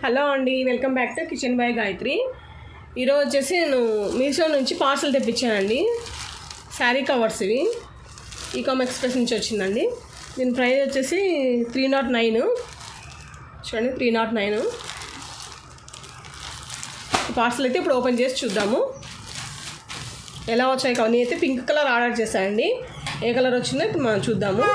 hello అండి welcome back to kitchen by Gayathri ఈరోజు వచ్చేసి నేను మీషో నుంచి పార్సల్ తెప్పించానండి శారీ కవర్స్ ఇవి ఈకామ్ ఎక్స్ప్రెస్ నుంచి వచ్చిందండి దీని ప్రైస్ వచ్చేసి త్రీ నాట్ నైన్ చూడండి త్రీ నాట్ నైన్ పార్సల్ అయితే ఇప్పుడు ఓపెన్ చేసి చూద్దాము ఎలా వచ్చాయి కవన్నీ అయితే పింక్ కలర్ ఆర్డర్ చేశానండి ఏ కలర్ వచ్చిందో ఇప్పుడు మనం చూద్దాము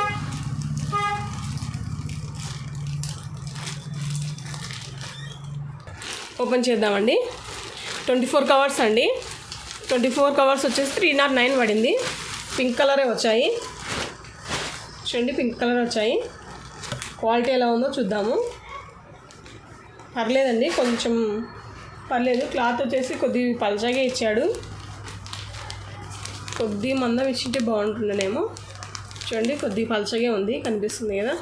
ఓపెన్ చేద్దామండి ట్వంటీ ఫోర్ కవర్స్ అండి ట్వంటీ ఫోర్ కవర్స్ వచ్చేసి త్రీ నాట్ నైన్ పడింది పింక్ కలరే వచ్చాయి చూడండి పింక్ కలర్ వచ్చాయి క్వాలిటీ ఎలా ఉందో చూద్దాము పర్లేదండి కొంచెం పర్లేదు క్లాత్ వచ్చేసి కొద్ది పలచగా ఇచ్చాడు కొద్ది మందం ఇచ్చింటే బాగుంటుండేమో చూడండి కొద్ది పలచగా ఉంది కనిపిస్తుంది కదా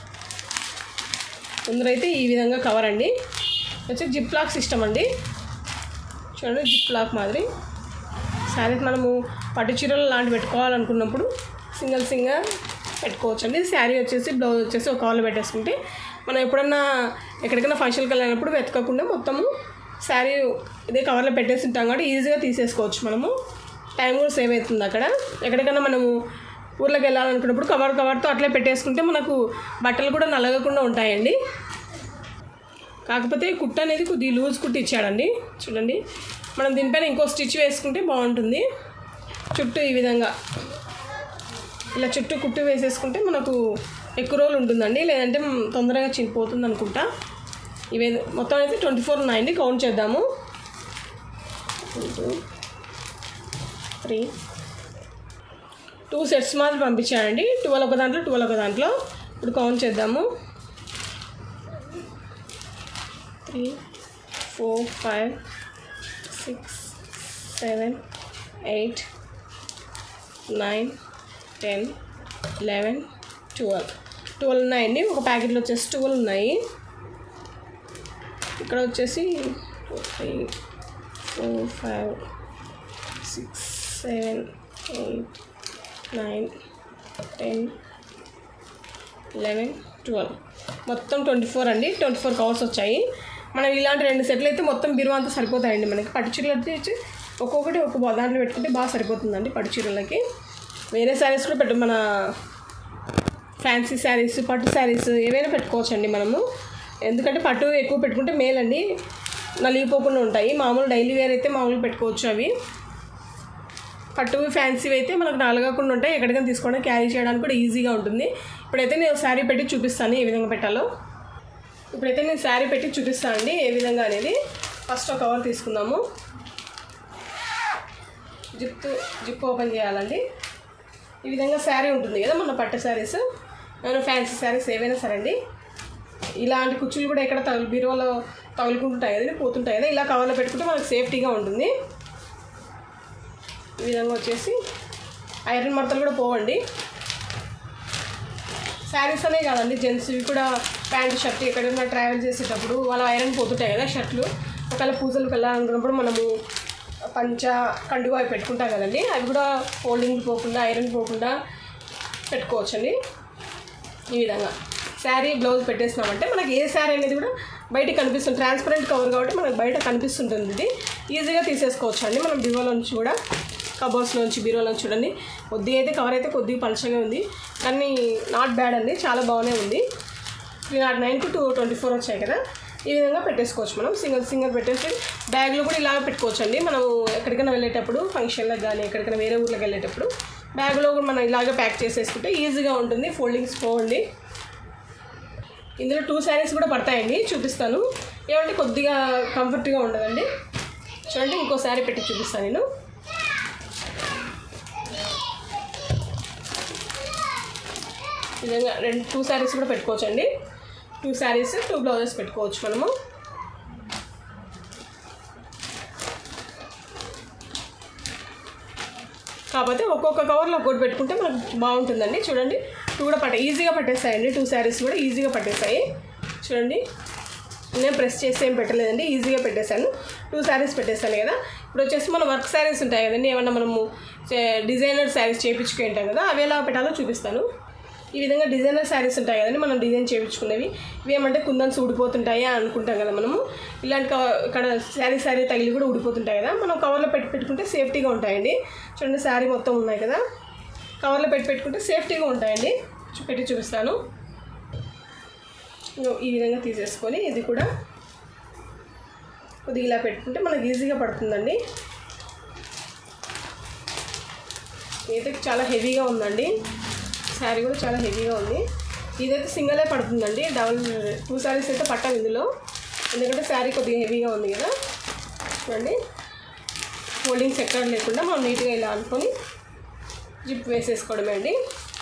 ముందరైతే ఈ విధంగా కవర్ అండి వచ్చి జిప్ లాక్ సిస్టమ్ అండి చూడండి జిప్ లాక్ మాదిరి శారీస్ మనము పట్టు చీరలు లాంటి పెట్టుకోవాలనుకున్నప్పుడు సింగిల్ సింగల్ పెట్టుకోవచ్చు అండి శారీ వచ్చేసి బ్లౌజ్ వచ్చేసి ఒక కవర్లో పెట్టేసుకుంటే మనం ఎప్పుడన్నా ఎక్కడికైనా ఫంక్షన్కి వెళ్ళినప్పుడు వెతకకుండా మొత్తము శారీ ఇదే కవర్లో పెట్టేసి ఉంటాం కాబట్టి ఈజీగా తీసేసుకోవచ్చు మనము టైం కూడా సేవ్ అవుతుంది అక్కడ ఎక్కడికైనా మనము ఊర్లోకి వెళ్ళాలనుకున్నప్పుడు కవర్ కవర్తో అట్లే పెట్టేసుకుంటే మనకు బట్టలు కూడా నలగకుండా ఉంటాయండి కాకపోతే కుట్ట అనేది కొద్దిగా లూజ్ కుట్టి ఇచ్చాడండి చూడండి మనం దీనిపైన ఇంకో స్టిచ్ వేసుకుంటే బాగుంటుంది చుట్టూ ఈ విధంగా ఇలా చుట్టూ కుట్టు వేసేసుకుంటే మనకు ఎక్కువ రోజులు ఉంటుందండి లేదంటే తొందరగా చినిపోతుంది అనుకుంటా ఇవి మొత్తం అయితే ట్వంటీ ఫోర్ ఉన్నాయండి కౌంట్ చేద్దాము టూ త్రీ టూ సెట్స్ మాత్రం పంపించానండి ట్వెల్వ్ ఒక దాంట్లో ట్వెల్వ్ ఒక దాంట్లో ఇప్పుడు కౌంట్ చేద్దాము three four five six seven eight nine ten eleven twelve twelve ఉన్నాయండి ఒక ప్యాకెట్లో వచ్చేసి ట్వెల్వ్ ఉన్నాయి ఇక్కడ వచ్చేసి three four five six seven eight nine ten eleven twelve మొత్తం ట్వంటీ ఫోర్ అండి ట్వంటీ ఫోర్ కవర్స్ వచ్చాయి మనం ఇలాంటి రెండు సెట్లు అయితే మొత్తం బిరువా అంతా సరిపోతాయండి మనకి పట్టు చీరలు వచ్చి ఒక్కొక్కటి ఒక దాంట్లో పెట్టుకుంటే బాగా సరిపోతుందండి పట్టు చీరలకి వేరే శారీస్ కూడా పెట్టు మన ఫ్యాన్సీ శారీస్ పట్టు శారీస్ ఏవైనా పెట్టుకోవచ్చండి మనము ఎందుకంటే పట్టు ఎక్కువ పెట్టుకుంటే మేలండి నలిగిపోకుండా ఉంటాయి మామూలు డైలీ వేర్ అయితే మామూలుగా పెట్టుకోవచ్చు అవి పట్టు ఫ్యాన్సీ అయితే మనకు నలగకుండా ఉంటాయి ఎక్కడికైనా తీసుకోవడం క్యారీ చేయడానికి కూడా ఈజీగా ఉంటుంది ఇప్పుడైతే నేను శారీ పెట్టి చూపిస్తాను ఏ విధంగా పెట్టాలో ఇప్పుడైతే నేను శారీ పెట్టి చూపిస్తాను అండి ఏ విధంగా అనేది ఫస్ట్ ఒక కవర్ తీసుకుందాము జిప్ జిప్ ఓపెన్ చేయాలండి ఈ విధంగా శారీ ఉంటుంది కదా మన పట్టు శారీస్ నేను ఫ్యాన్సీ శారీస్ ఏవైనా సరే అండి ఇలాంటి కుచ్చులు కూడా ఎక్కడ తగులు బీరువాలో తగులుకుంటుంటాయి కదండి పోతుంటాయి కదా ఇలా కవర్లో పెట్టుకుంటే మనకు సేఫ్టీగా ఉంటుంది ఈ విధంగా వచ్చేసి ఐరన్ మడతలు కూడా పోవండి శారీస్ అనే కాదండి జెంట్స్వి కూడా ప్యాంట్ షర్ట్ ఎక్కడైనా ట్రావెల్ చేసేటప్పుడు వాళ్ళ ఐరన్ పోతుంటాయి కదా షర్ట్లు ఒకవేళ పూజలకు వెళ్ళాలనుకున్నప్పుడు మనము పంచ కండుగా అవి పెట్టుకుంటాం కదండి అవి కూడా ఫోల్డింగ్ పోకుండా ఐరన్ పోకుండా పెట్టుకోవచ్చండి ఈ విధంగా శారీ బ్లౌజ్ పెట్టేసినామంటే మనకి ఏ శారీ అనేది కూడా బయట కనిపిస్తుంది ట్రాన్స్పరెంట్ కవర్ కాబట్టి మనకు బయట కనిపిస్తుంటుంది ఇది ఈజీగా తీసేసుకోవచ్చు అండి మనం బీరోలో నుంచి కూడా కబోర్డ్స్లో నుంచి బీరోలో నుంచి చూడండి కొద్దిగా అయితే కవర్ అయితే కొద్దిగా పలచగా ఉంది కానీ నాట్ బ్యాడ్ అండి చాలా బాగానే ఉంది three not nine to two twenty four వచ్చాయి కదా ఈ విధంగా పెట్టేసుకోవచ్చు మనం సింగిల్ సింగిల్ పెట్టేసి బ్యాగ్లో కూడా ఇలాగ పెట్టుకోవచ్చు అండి మనం ఎక్కడికైనా వెళ్ళేటప్పుడు ఫంక్షన్లకు కానీ ఎక్కడికైనా వేరే ఊర్లోకి వెళ్ళేటప్పుడు బ్యాగ్లో కూడా మనం ఇలాగే ప్యాక్ చేసేసుకుంటే ఈజీగా ఉంటుంది ఫోల్డింగ్స్ పోవండి ఇందులో టూ శారీస్ కూడా పడతాయండి చూపిస్తాను ఏమంటే కొద్దిగా కంఫర్ట్గా ఉండదండి చూడండి ఇంకో శారీ పెట్టి చూపిస్తాను నేను ఈ విధంగా రెండు టూ శారీస్ కూడా పెట్టుకోవచ్చు అండి టూ శారీస్ టూ బ్లౌజెస్ పెట్టుకోవచ్చు మనము కాకపోతే ఒక్కొక్క కవర్లో ఒక్కొక్కటి పెట్టుకుంటే మనకు బాగుంటుందండి చూడండి టూ కూడా పట్టే ఈజీగా పట్టేస్తాయండి టూ శారీస్ కూడా ఈజీగా పట్టేస్తాయి చూడండి నేను ప్రెస్ చేసి ఏం పెట్టలేదండి ఈజీగా పెట్టేశాను టూ శారీస్ పెట్టేశాను కదా ఇప్పుడు వచ్చేసి మన వర్క్ శారీస్ ఉంటాయి కదండి ఏమన్నా మనము డిజైనర్ శారీస్ చేయించుకుంటాం కదా అవి ఎలా పెట్టాలో చూపిస్తాను ఈ విధంగా డిజైనర్ శారీస్ ఉంటాయి కదండి మనం డిజైన్ చేయించుకునేవి ఇవి ఏమంటే కుందన్స్ ఊడిపోతుంటాయి అని అనుకుంటాం కదా మనము ఇలాంటి కవ- ఇక్కడ శారీ శారీ తగిలి కూడా ఊడిపోతుంటాయి కదా మనం కవర్లో పెట్టి పెట్టుకుంటే సేఫ్టీగా ఉంటాయండి చూడండి శారీ మొత్తం ఉన్నాయి కదా కవర్లో పెట్టి పెట్టుకుంటే సేఫ్టీగా ఉంటాయండి చూ- పెట్టి చూపిస్తాను ఇగో ఈ విధంగా తీసేసుకొని ఇది కూడా కొద్దిగా ఇలా పెట్టుకుంటే మనకి ఈజీగా పడుతుందండి ఇదైతే చాలా హెవీగా ఉందండి శారీ కూడా చాలా హెవీగా ఉంది ఇదైతే సింగలే పడుతుందండి డబుల్ టూ శారీస్ అయితే పట్టాం ఇందులో ఎందుకంటే శారీ కొద్దిగా హెవీగా ఉంది కదా చూడండి హోల్డింగ్స్ ఎక్కడ లేకుండా మనం నీట్గా ఇలా అనుకొని జిప్ వేసేసుకోవడమే అండి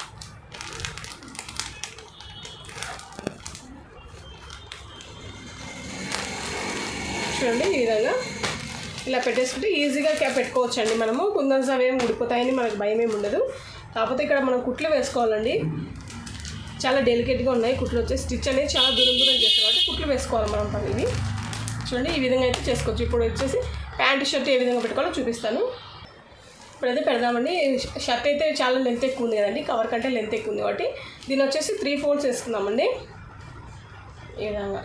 చూడండి ఈ విధంగా ఇలా పెట్టేసుకుంటే ఈజీగా క్యాప్ పెట్టుకోవచ్చు అండి మనము కుందన్స్ అవి ఏమి ఊడిపోతాయని మనకు భయం ఏమి ఉండదు కాకపోతే ఇక్కడ మనం కుట్లు వేసుకోవాలండి చాలా డెలికేట్గా ఉన్నాయి కుట్లు వచ్చి స్టిచ్ అనేది చాలా దూరం దూరం చేస్తారు కాబట్టి కుట్లు వేసుకోవాలి మనం పని ఇవి చూడండి ఈ విధంగా అయితే చేసుకోవచ్చు ఇప్పుడు వచ్చేసి ప్యాంట్ షర్ట్ ఏ విధంగా పెట్టుకోవాలో చూపిస్తాను ఇప్పుడైతే పెడదామండి షర్ట్ అయితే చాలా లెంత్ ఎక్కువ ఉంది కదండి కవర్ కంటే లెంత్ ఎక్కువ ఉంది కాబట్టి దీని వచ్చేసి త్రీ ఫోల్డ్స్ వేసుకుందామండి ఈ విధంగా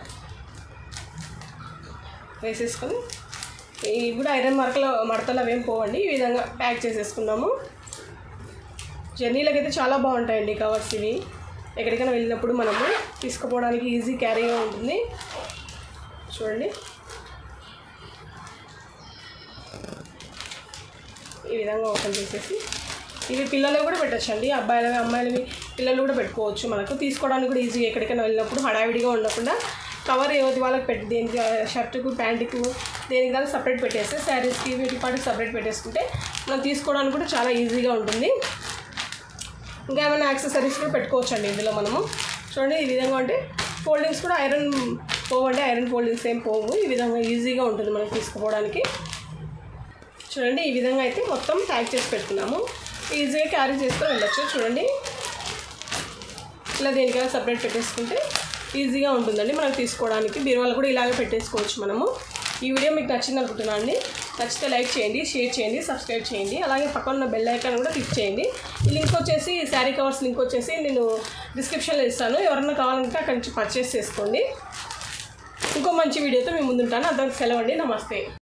వేసేసుకొని ఇవి కూడా ఐరన్ మార్కలు మడతలు అవేం పోవండి ఈ విధంగా ప్యాక్ చేసేసుకుందాము జర్నీలకు అయితే చాలా బాగుంటాయండి కవర్స్ ఇవి ఎక్కడికైనా వెళ్ళినప్పుడు మనము తీసుకుపోవడానికి ఈజీ క్యారీగా ఉంటుంది చూడండి ఈ విధంగా ఓపెన్ చేసేసి ఇవి పిల్లలు కూడా పెట్టచ్చండి అబ్బాయిలవి అమ్మాయిలవి పిల్లలు కూడా పెట్టుకోవచ్చు మనకు తీసుకోవడానికి కూడా ఈజీ ఎక్కడికైనా వెళ్ళినప్పుడు హడావిడిగా ఉండకుండా కవర్ ఏది వాళ్ళకి పెట్టి దేనికి షర్టుకు ప్యాంటుకు దేనికి దానికి సపరేట్ పెట్టేస్తే శారీస్కి వీటి పాటికి సపరేట్ పెట్టేసుకుంటే మనం తీసుకోవడానికి కూడా చాలా ఈజీగా ఉంటుంది ఇంకా ఏమైనా యాక్సెసరీస్ కూడా పెట్టుకోవచ్చు అండి ఇందులో మనము చూడండి ఈ విధంగా అంటే ఫోల్డింగ్స్ కూడా ఐరన్ పోవండి ఐరన్ ఫోల్డింగ్స్ ఏం పోవు ఈ విధంగా ఈజీగా ఉంటుంది మనకి తీసుకుపోవడానికి చూడండి ఈ విధంగా అయితే మొత్తం ప్యాక్ చేసి పెట్టుకున్నాము ఈజీగా క్యారీ చేసుకొని వెళ్ళొచ్చు చూడండి ఇలా దేనికైనా సపరేట్ పెట్టేసుకుంటే ఈజీగా ఉంటుందండి మనకు తీసుకోవడానికి బీరువాలు కూడా ఇలాగే పెట్టేసుకోవచ్చు మనము ఈ వీడియో మీకు నచ్చింది అనుకుంటున్నాను అండి నచ్చితే లైక్ చేయండి షేర్ చేయండి సబ్స్క్రైబ్ చేయండి అలాగే పక్కన ఉన్న బెల్ ఐకాన్ కూడా క్లిక్ చేయండి ఈ లింక్ వచ్చేసి శారీ కవర్స్ లింక్ వచ్చేసి నేను డిస్క్రిప్షన్లో ఇస్తాను ఎవరన్నా కావాలంటే అక్కడి నుంచి పర్చేస్ చేసుకోండి ఇంకో మంచి వీడియోతో మేము ముందుంటాను అందరికి సెలవు అండి నమస్తే